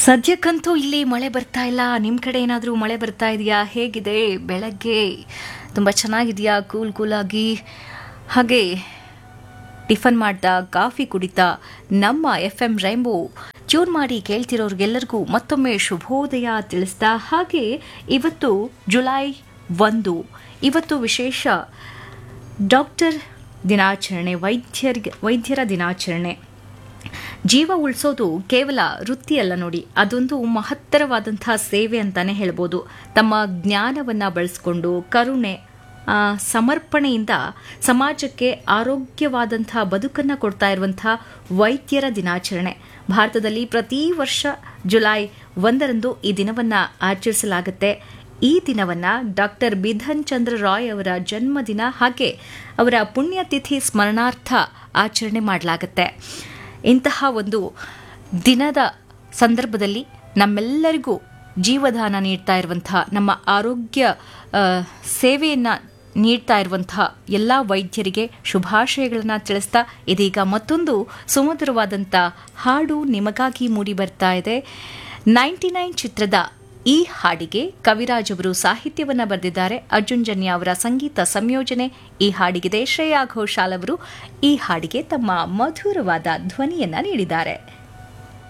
ಸದ್ಯಕ್ಕಂತೂ ಇಲ್ಲಿ ಮಳೆ ಬರ್ತಾ ಇಲ್ಲ ನಿಮ್ಮ ಕಡೆ ಏನಾದರೂ ಮಳೆ ಬರ್ತಾ ಇದೆಯಾ ಹೇಗಿದೆ ಬೆಳಗ್ಗೆ ತುಂಬ ಚೆನ್ನಾಗಿದೆಯಾ ಕೂಲ್ ಕೂಲಾಗಿ ಹಾಗೆ ಟಿಫನ್ ಮಾಡ್ತಾ ಕಾಫಿ ಕುಡಿತಾ ನಮ್ಮ ಎಫ್ ಎಂ ರೈಂಬೋ ಟ್ಯೂನ್ ಮಾಡಿ ಕೇಳ್ತಿರೋರಿಗೆಲ್ಲರಿಗೂ ಮತ್ತೊಮ್ಮೆ ಶುಭೋದಯ ತಿಳಿಸ್ತಾ ಹಾಗೆ ಇವತ್ತು ಜುಲೈ ಒಂದು ಇವತ್ತು ವಿಶೇಷ ಡಾಕ್ಟರ್ ದಿನಾಚರಣೆ ವೈದ್ಯರಿಗೆ ವೈದ್ಯರ ದಿನಾಚರಣೆ ಜೀವ ಉಳಿಸೋದು ಕೇವಲ ವೃತ್ತಿಯಲ್ಲ ನೋಡಿ ಅದೊಂದು ಮಹತ್ತರವಾದಂತಹ ಸೇವೆ ಅಂತಾನೆ ಹೇಳ್ಬೋದು ತಮ್ಮ ಜ್ಞಾನವನ್ನು ಬಳಸ್ಕೊಂಡು ಕರುಣೆ ಆ, ಸಮರ್ಪಣೆಯಿಂದ ಸಮಾಜಕ್ಕೆ ಆರೋಗ್ಯವಾದಂತಹ ಬದುಕನ್ನು ಕೊಡ್ತಾ ಇರುವಂತಹ ವೈದ್ಯರ ದಿನಾಚರಣೆ ಭಾರತದಲ್ಲಿ ಪ್ರತಿ ವರ್ಷ ಜುಲೈ ಒಂದರಂದು ಈ ದಿನವನ್ನು ಆಚರಿಸಲಾಗುತ್ತೆ ಈ ದಿನವನ್ನ ಡಾಕ್ಟರ್ ಬಿಧನ್ ಚಂದ್ರ ರಾಯ್ ಅವರ ಜನ್ಮದಿನ ಹಾಗೆ ಅವರ ಪುಣ್ಯತಿಥಿ ಸ್ಮರಣಾರ್ಥ ಆಚರಣೆ ಮಾಡಲಾಗುತ್ತೆ ಇಂತಹ ಒಂದು ದಿನದ ಸಂದರ್ಭದಲ್ಲಿ ನಮ್ಮೆಲ್ಲರಿಗೂ ಜೀವದಾನ ನೀಡ್ತಾ ಇರುವಂತಹ ನಮ್ಮ ಆರೋಗ್ಯ ಆ, ಸೇವೆಯನ್ನ ನೀಡ್ತಾ ಇರುವಂತಹ ಎಲ್ಲ ವೈದ್ಯರಿಗೆ ಶುಭಾಶಯಗಳನ್ನು ತಿಳಿಸ್ತಾ ಇದೀಗ ಮತ್ತೊಂದು ಸುಮಧುರವಾದಂಥ ಹಾಡು ನಿಮಗಾಗಿ ಮೂಡಿ ಬರ್ತಾ ಇದೆ ನೈಂಟಿ ನೈನ್ ಚಿತ್ರದ ಈ ಹಾಡಿಗೆ ಕವಿರಾಜ್ ಅವರು ಸಾಹಿತ್ಯವನ್ನು ಬರೆದಿದ್ದಾರೆ ಅರ್ಜುನ್ ಜನ್ಯ ಅವರ ಸಂಗೀತ ಸಂಯೋಜನೆ ಈ ಹಾಡಿಗಿದೆ ಶ್ರೇಯಾ ಘೋಷಾಲ್ ಅವರು ಈ ಹಾಡಿಗೆ ತಮ್ಮ ಮಧುರವಾದ ಧ್ವನಿಯನ್ನ ನೀಡಿದ್ದಾರೆ